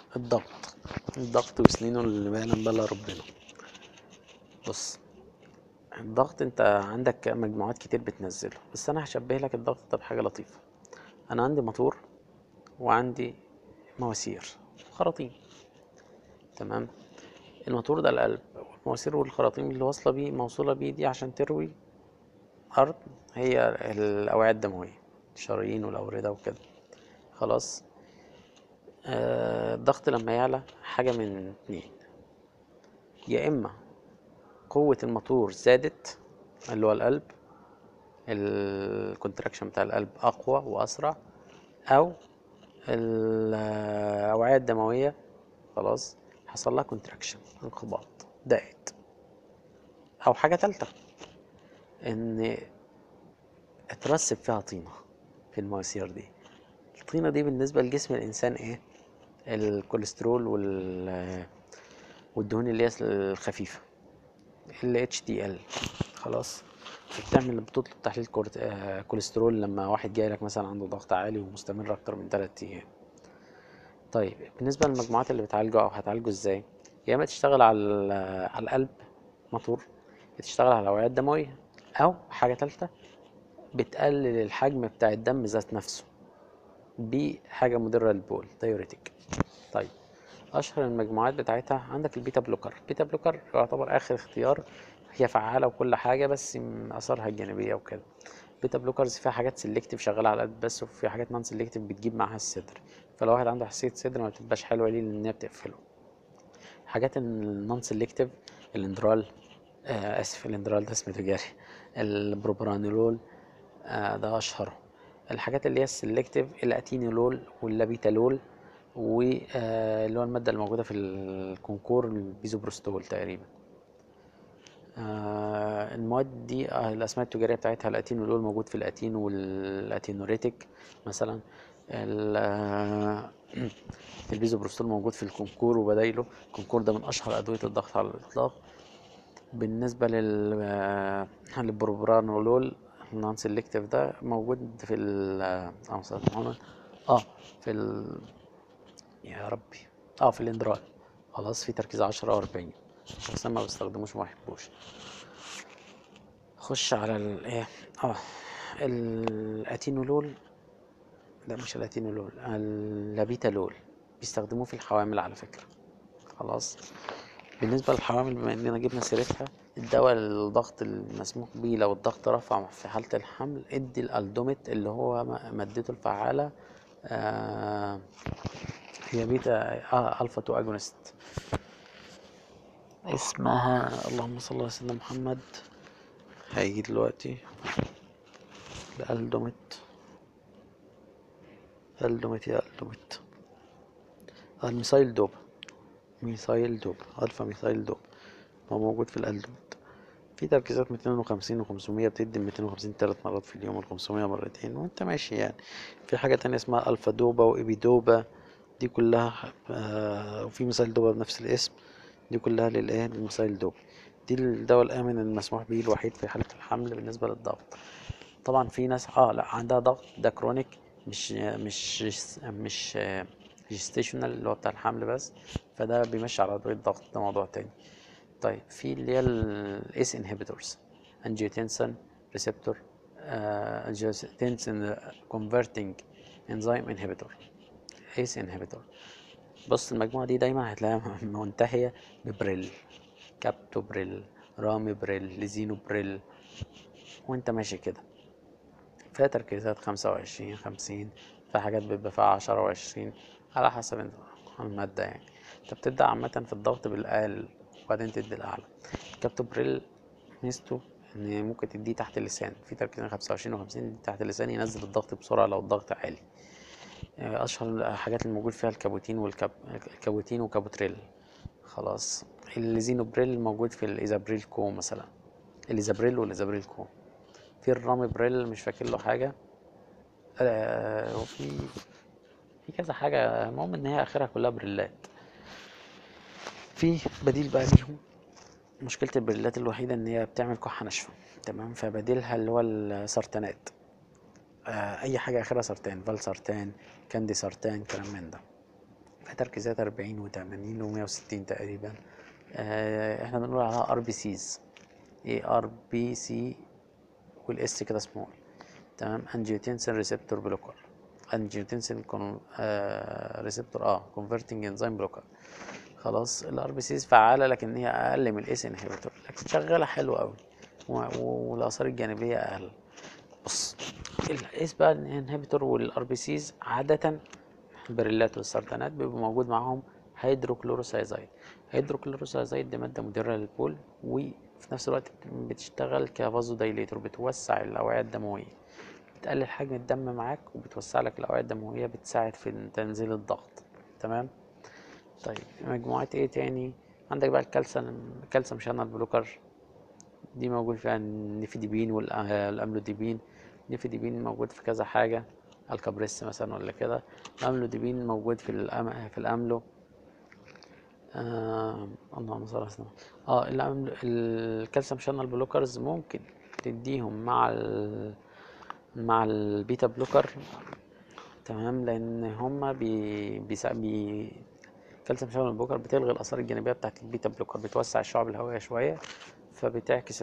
الضغط الضغط وسنينه اللي ما يعلم بها ربنا بص الضغط انت عندك مجموعات كتير بتنزله بس انا هشبه لك الضغط ده بحاجه لطيفه انا عندي موتور وعندي مواسير خراطيم تمام الموتور ده القلب والمواسير والخراطيم اللي واصله بيه موصوله بيه دي عشان تروي ارض هي الاوعيه الدمويه الشرايين والاورده وكده خلاص آه، الضغط لما يعلى حاجه من اتنين يا اما قوه الموتور زادت اللي هو القلب الكونتراكشن بتاع القلب اقوى واسرع او الاوعيه الدمويه خلاص حصل لها كونتراكشن انقباض ضاقت او حاجه تالته ان اترسب فيها طينه في المواسير دي الطينه دي بالنسبه لجسم الانسان ايه الكوليسترول وال والدهون اللي هي الخفيفه ال HDL خلاص بتعمل بتطلب تحليل كورت- آه، كوليسترول لما واحد جاي لك مثلا عنده ضغط عالي ومستمر اكتر من 3 ايام طيب بالنسبه للمجموعات اللي بتعالجه او هتعالجه ازاي يا اما تشتغل على ال- على القلب موتور يا تشتغل على الاوعيه الدمويه او حاجه ثالثه بتقلل الحجم بتاع الدم ذات نفسه دي حاجه مضره للبول دايوريتك طيب اشهر المجموعات بتاعتها عندك البيتا بلوكر البيتا بلوكر يعتبر اخر اختيار هي فعاله وكل حاجه بس م- اثارها الجانبيه وكده بيتا بلوكرز فيها حاجات سيلكتيف شغاله على القلب بس وفي حاجات نون سيلكتيف بتجيب معاها الصدر فلو واحد عنده حساسيه صدر ما بتبقاش حلوه ليه لان هي بتقفله حاجات النون سيلكتيف الاندرال آه اسف الاندرال ده اسم تجاري البروبرانولول آه ده اشهره الحاجات اللي هي السيلكتيف الاتينولول واللابيتالول واللي هو الماده الموجوده في الكونكور البيزوبروستول تقريبا آه، المواد دي آه، الاسماء التجاريه بتاعتها الاتينولول موجود في الاتين والاتينوريتك مثلا ال- آه، البيزوبروستول موجود في الكونكور وبدايله الكونكور ده من اشهر ادويه الضغط على الاطلاق بالنسبه لل آه، للبروبرانولول النون سيلكتيف ده موجود في ال اه اللهم صل على محمد. اه في ال يا ربي اه في الاندرال خلاص في تركيز عشرة او أربعين بس أنا ما بستخدموش ما بحبوش خش على ال ايه اه الاتينولول لا مش الاتينولول اللابيتالول بيستخدموه في الحوامل على فكرة خلاص بالنسبة للحوامل بما اننا جبنا سيرتها الدواء الضغط المسموح بيه لو الضغط رفع في حالة الحمل ادي الالدوميت اللي هو م- مادته الفعالة آه هي بيتا آه الفا 2 اجونست اسمها اللهم صل على سيدنا محمد هيجي دلوقتي الالدوميت الدوميت يا الدوميت الميثايل دوب ميثايل دوب الفا ميثايل دوب هو موجود في الالدوميت في تركيزات 250 و500 بتدي 250 ثلاث مرات في اليوم وال500 مرتين وانت ماشي يعني في حاجة تانية اسمها الفا دوبا وابيدوبا دي كلها آه وفي مثال دوبا بنفس الاسم دي كلها للايه للمثايل دوبا دي الدواء الامن المسموح به الوحيد في حالة الحمل بالنسبة للضغط طبعا في ناس اه لا عندها ضغط ده كرونيك مش مش مش جستيشنال اللي هو بتاع الحمل بس فده بيمشي على ادويه ضغط ده موضوع تاني طيب في اللي هي الاس انهبيتورز انجيوتنسن ريسبتور انجيوتنسن كونفرتنج انزيم انهبيتور ايس انهبيتور بص المجموعه دي دايما هتلاقيها منتهيه ببريل كابتوبريل رامبريل ليزينوبريل وانت ماشي كده فيها تركيزات خمسة وعشرين خمسين في حاجات بيبقى فيها عشرة وعشرين على حسب انت- المادة يعني انت بتبدأ عامة في الضغط بالأقل وبعدين تدي الأعلى كابتوبريل ميزته إن ممكن تديه تحت اللسان في تركيزين خمسة وعشرين وخمسين تحت اللسان ينزل الضغط بسرعة لو الضغط عالي آه، أشهر الحاجات اللي موجود فيها الكابوتين والكاب الكابوتين وكابوتريل خلاص الليزينوبريل موجود في الإيزابريل كو مثلا الإيزابريل والإيزابريل كو في الرامبريل مش فاكر له حاجة آه وفي في كذا حاجة المهم إن هي آخرها كلها بريلات في بديل بقى ليهم مشكلة البريلات الوحيدة إن هي بتعمل كحة ناشفة تمام فبديلها اللي هو السرطانات آه أي حاجة آخرها سرطان فالسرطان كاندي سرطان كلام من ده بتبقى تركيزات 40 و80 و160 تقريبا آه، احنا بنقول عليها ار بي سيز اي ار بي سي والاس كده سمول تمام انجيوتنسين ريسبتور بلوكر انجيوتنسين ريسبتور اه كونفرتنج انزيم بلوكر خلاص الار بي سيز فعاله لكن هي اقل من الاس انهبيتور لكن شغاله حلو قوي والاثار الجانبيه اقل بص الاس بقى الانهبيتور والار بي سيز عاده البريلات والسرطانات بيبقى موجود معاهم هيدروكلوروسايزايد هيدروكلوروسايزايد دي ماده مدره للبول وفي نفس الوقت بتشتغل كفازو دايليتور بتوسع الاوعيه الدمويه بتقلل حجم الدم معاك وبتوسع لك الاوعيه الدمويه بتساعد في تنزيل الضغط تمام طيب مجموعات ايه تاني عندك بقى الكالسيوم الكالسيوم شانل بلوكر دي موجود فيها النيفيديبين والاملوديبين النيفيديبين موجود في كذا حاجه الكابريس مثلا ولا كده الاملوديبين موجود في الأم... في الاملو آه... اللهم صل على سيدنا اه الأمل... الكالسيوم شانل بلوكرز ممكن تديهم مع ال... مع البيتا بلوكر تمام لان هما بي بيسا... بي كالسيوم شانل بلوكر بتلغي الاثار الجانبيه بتاعت البيتا بلوكر بتوسع الشعب الهوائيه شويه فبتعكس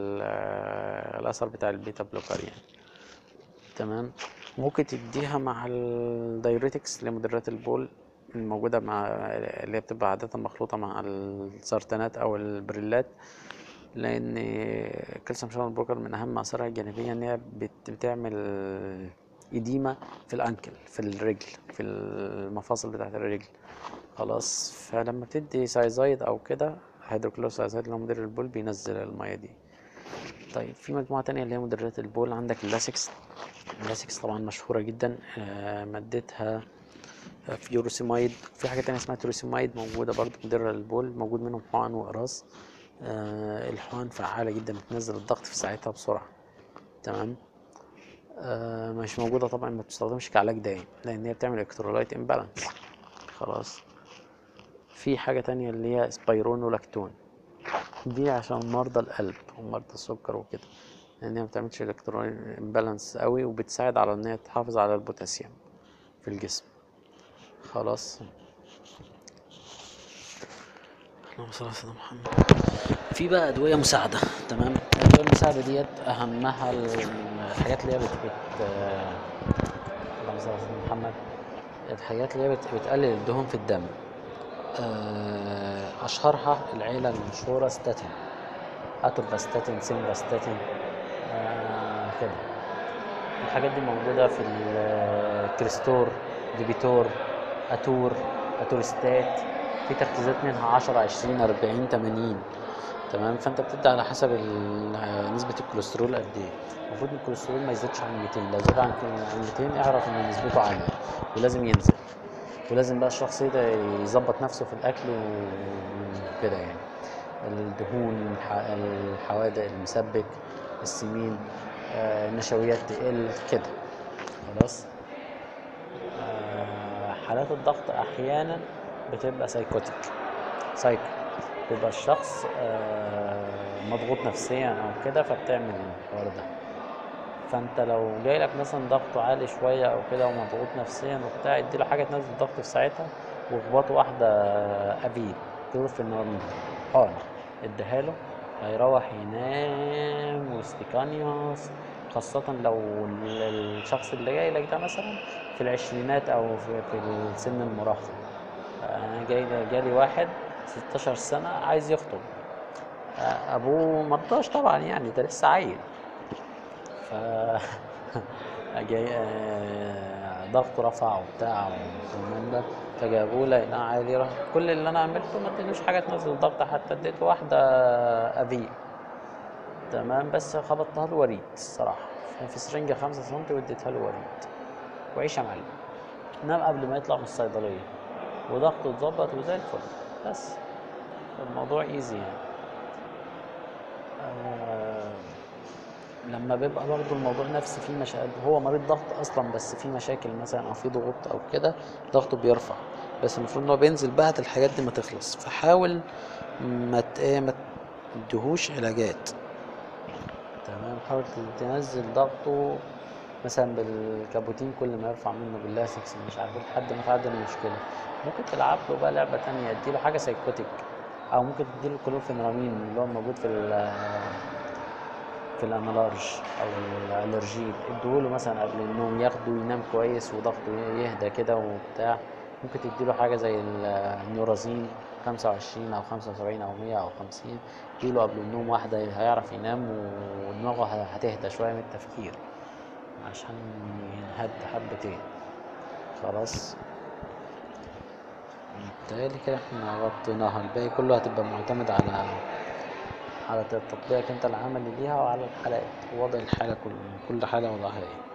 الاثر بتاع البيتا بلوكر يعني تمام ممكن تديها مع الدايوريتكس اللي هي مدرات البول الموجودة مع اللي هي بتبقى عادة مخلوطة مع السرطانات أو البريلات لأن كالسيوم شانل بروكر من أهم آثارها الجانبية إن هي بتعمل إديمة في الأنكل في الرجل في المفاصل بتاعة الرجل خلاص فلما بتدي سايزايد أو كده هيدروكلوسايزايد اللي هو مدر البول بينزل المية دي طيب في مجموعة تانية اللي هي مدرات البول عندك اللاسكس اللاسكس طبعا مشهورة جدا آه مادتها فيوروسيمايد في حاجة تانية اسمها تروسيمايد موجودة برضو مدرة للبول موجود منهم حقن وإقراص آه الحقن فعالة جدا بتنزل الضغط في ساعتها بسرعة تمام آه مش موجودة طبعا ما بتستخدمش كعلاج دائم لأن هي بتعمل الكترولايت امبالانس خلاص في حاجة تانية اللي هي سبايرونولاكتون دي عشان مرضى القلب ومرضى السكر وكده لان هي مبتعملش الكترون امبالانس قوي وبتساعد على ان هي تحافظ على البوتاسيوم في الجسم خلاص اللهم صل على سيدنا محمد في بقى ادويه مساعده تمام الادويه المساعده ديت اهمها الحاجات اللي هي بت, بت... اللهم صل على سيدنا محمد الحاجات اللي هي بت... بتقلل الدهون في الدم اشهرها العيله المشهوره ستاتين اتورفاستاتين سيمباستاتين آه كده الحاجات دي موجوده في الكريستور ديبيتور اتور اتورستات في تركيزات منها 10 20 40 80 تمام فانت بتبدا على حسب نسبه الكوليسترول قد ايه المفروض الكوليسترول ما يزيدش عن 200 لو زاد عن 200 اعرف ان نسبته عاليه ولازم ينزل ولازم بقى الشخص ده يظبط نفسه في الاكل وكده يعني الدهون الحوادق المسبك السمين آه، النشويات تقل كده خلاص آه، حالات الضغط احيانا بتبقى سايكوتيك سايكو بيبقى الشخص آه، مضغوط نفسيا او كده فبتعمل الحوار ده فانت لو جاي لك مثلا ضغطه عالي شويه او كده ومضغوط نفسيا وبتاع اديله حاجه تنزل الضغط في ساعتها واخبط واحده افيل كلورفينورم حقنه اديها له هيروح ينام واستيكانيوس خاصة لو الشخص اللي جاي لك ده مثلا في العشرينات أو في, في السن المراهقة أنا جاي جالي واحد 16 سنة عايز يخطب أبوه مرضاش طبعا يعني ده لسه عيل ف جاي ضغطه رفع وبتاع والكلام ده فجابوه لقيناه عادي راح كل اللي انا عملته ما اديتلوش حاجه تنزل الضغط حتى اديته واحده افي تمام بس خبطتها له وريد الصراحه في سرنجه 5 سم واديتها له وريد وعيش يا معلم نام قبل ما يطلع من الصيدليه وضغطه اتظبط وزي الفل بس الموضوع ايزي يعني آه لما بيبقى برضه الموضوع نفسي فيه مشاكل هو مريض ضغط اصلا بس فيه مشاكل مثلا او فيه ضغوط او كده ضغطه بيرفع بس المفروض ان هو بينزل بعد الحاجات دي ما تخلص فحاول ما ت... ايه ما تديهوش علاجات تمام حاول تنزل ضغطه مثلا بالكابوتين كل ما يرفع منه باللاسكس مش عارف إيه، لحد ما تعدي المشكله ممكن تلعب له بقى لعبه تانية اديله حاجه سايكوتيك او ممكن تديله كلوفينرامين اللي هو موجود في ال في الانالارج او الالرجين اديهوله مثلا قبل النوم ياخده ينام كويس وضغطه يهدى كده وبتاع ممكن تديله حاجه زي النيورازين 25 او 75 او 100 او 50 اديله قبل النوم واحده هيعرف ينام ودماغه هتهدى شويه من التفكير عشان ينهد حبتين خلاص بالتالي كده احنا غطيناها الباقي كله هتبقى معتمد على على تطبيقك انت العملي ليها وعلى الحالات ووضع الحالة كل كل حالة وضعها ايه